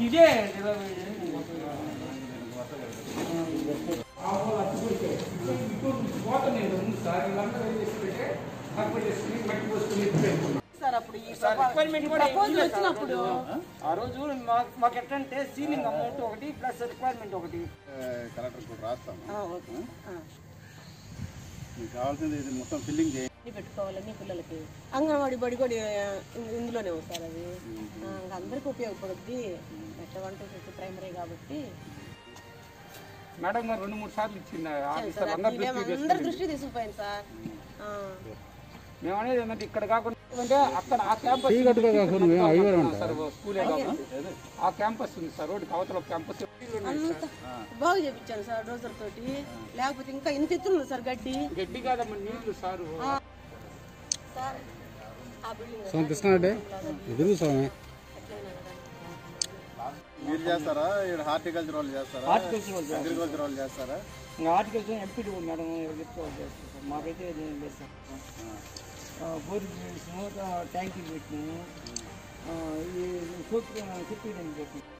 ఇదే సార్ అప్పుడు ఈ రిక్వైర్మెంట్ కూడా ప్రపోజల్ వచ్చినప్పుడు ఆ రోజు మా- మాకు ఎట్లంటే సీలింగ్ అమౌంట్ ఒకటి ప్లస్ రిక్వైర్మెంట్ ఒకటి కలెక్టర్ కూడా రాస్తాము ఆ, ఓకే ఆ. మీకు కావాల్సింది ఇది మొత్తం ఫిల్లింగ్ చేయండి ఇది పెట్టుకోవాలని పిల్లలకి అంగన్వాడి బడి కూడా ఇం- ఇందులోనే ఉంది సార్ అది ఆ, ఇంకా అందరికీ ఉపయోగపడుద్ది ఎట్లా వన్ టూ ఫిఫ్త్ ప్రైమరీ కాబట్టి మేడం గారు రెండు మూడు సార్లు ఇచ్చింది ఆఫీసర్ సార్ అందరి మేము దృష్టికి అందరి దృష్టి తీసుకుపోయింది సార్ ఆ. మేము అనేది ఏంటంటే ఇక్కడ కాకుండా అంటే అక్కడ ఆ క్యాంపస్ సార్ స్కూలే కాబట్టి ఆ క్యాంపస్ ఉంది సార్ రోడ్డు అవతల క్యాంపస్ అంత బాగా చేపించాను సార్ డోజర్ తోటి లేకపోతే ఇంకా ఇంత ఎత్తున ఉంది సార్ గడ్డి గడ్డి కాదమ్మా నీళ్లు సారు సార్ ఆ బిల్డింగ్ స్వామి కృష్ణారెడ్డి ఎదురు స్వామి మీరు చేస్తారా ఇక్కడ హార్టికల్చర్ వాళ్ళు చేస్తారా హార్టికల్చర్ వాళ్ళు చేస్తారు. అగ్రికల్చర్ వాళ్ళు చేస్తారా ఇంకా ఆర్టికల్స్ ఎంపీడీ మేడం ఎవరు చెప్తే వాళ్ళు చేస్తారు సార్ మాకైతే ఏం లేదు సార్ బోర్ చేసినాము ట్యాంకీలు పెట్టినాము ఆ, ఈ సోప్ చెప్పి పెట్టినాము